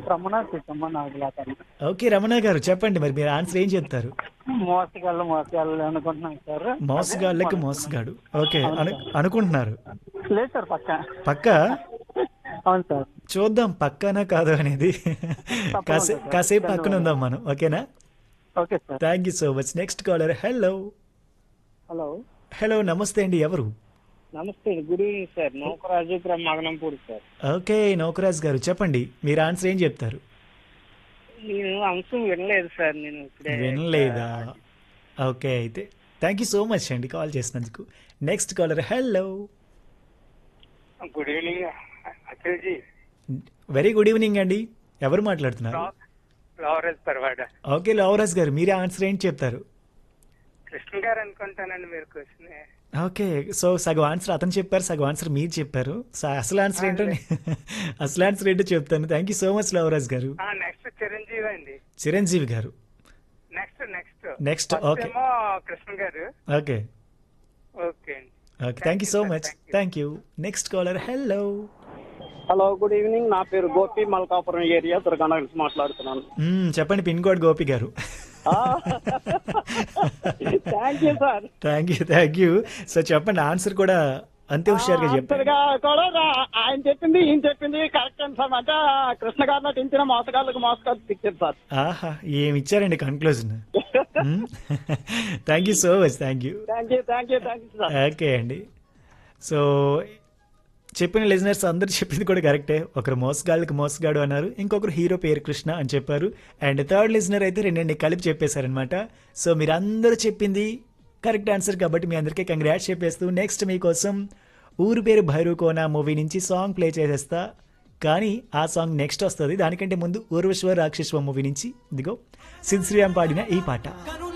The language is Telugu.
రమణ సిద్ధమ్మ నాగులాకరణ ఓకే రమణ గారు చెప్పండి మరి మీరు ఆన్సర్ ఏం చెప్తారు మోసగాళ్ళు మోసగాళ్ళు అనుకుంటున్నాను సార్ మోసగాళ్ళకి మోసగాడు ఓకే అను అనుకుంటున్నారు లేదు సార్ పక్క పక్క అవును సార్ చూద్దాం పక్కనా కాదు అనేది కాసే సార్. కాసేపు పక్కన ఉందాం మనం ఓకేనా okay sir thank you so much next caller hello hello hello నమస్తే అండి ఎవరు నమస్తే good evening sir Naukaraju from Maganampudi sir okay Naukaraj గారు చెప్పండి మీరు ఆన్సర్ ఏం చెప్తారు నేను అంశం వినలేదు సార్ నేను ఇప్పుడే వినలేదా ఓకే అయితే థ్యాంక్ యూ సో మచ్ అండి కాల్ చేసినందుకు next caller hello good evening Akhil ji very good evening అండి ఎవరు మాట్లాడుతున్నారు ఫ్లవరెస్ పర్వాడ ఓకే లవరాజ్ గారు మీరే ఆన్సర్ ఏంటి చెప్తారు కృష్ణ గారు అనుకుంటానండి మీరు క్వశ్చన్ ఓకే సో సగం ఆన్సర్ అతను చెప్పారు సగం ఆన్సర్ మీరు చెప్పారు సో అసలు ఆన్సర్ ఏంటో నే- అసలు ఆన్సర్ ఏంటో చెప్తాను thank you so much Lavaraj గారు నెక్స్ట్ చిరంజీవి అండి చిరంజీవి గారు నెక్స్ట్ నెక్స్ట్ నెక్స్ట్ ఓకే ఏమో కృష్ణ గారు ఓకే ఓకే అండి okay thank you so much thank you next caller hello hello good evening నా పేరు గోపి మల్కాపురం ఏరియా దుర్గానగర్ నుంచి మాట్లాడుతున్నాను చెప్పండి పిన్ కోడ్ గోపి గారు thank you sir thank you thank you so చెప్పండి ఆన్సర్ కూడా అంతే హుషారుగా చెప్పండి కూడా రా- ఆయన చెప్పింది ఈయన చెప్పింది కరెక్ట్ అని సార్ అంటే కృష్ణ గారు నటించిన మోసగాళ్ళకు మోసగాళ్ళు పిక్చర్ సార్ ఆహా ఏమి ఇచ్చారండి conclusion thank you so much thank you thank you thank you thank you sir okay అండి సో చెప్పిన లిజనర్స్ అందరు చెప్పింది కూడా కరెక్టే ఒకరు మోసగాళ్ళకి మోసగాడు అన్నారు ఇంకొకరు హీరో పేరు కృష్ణ అని చెప్పారు అండ్ థర్డ్ లిజనర్ అయితే రెండండి కలిపి చెప్పేశారనమాట సో మీరు అందరూ చెప్పింది కరెక్ట్ ఆన్సర్ కాబట్టి మీ అందరికీ కంగ్రాట్స్ చెప్పేస్తూ నెక్స్ట్ మీకోసం ఊరు పేరు భైరూకోన మూవీ నుంచి సాంగ్ ప్లే చేసేస్తా కానీ ఆ సాంగ్ నెక్స్ట్ వస్తుంది దానికంటే ముందు ఊర్వశ్వ రాక్షస్వ మూవీ నుంచి ఇదిగో సిద్ శ్రీరామ్ పాడిన ఈ పాట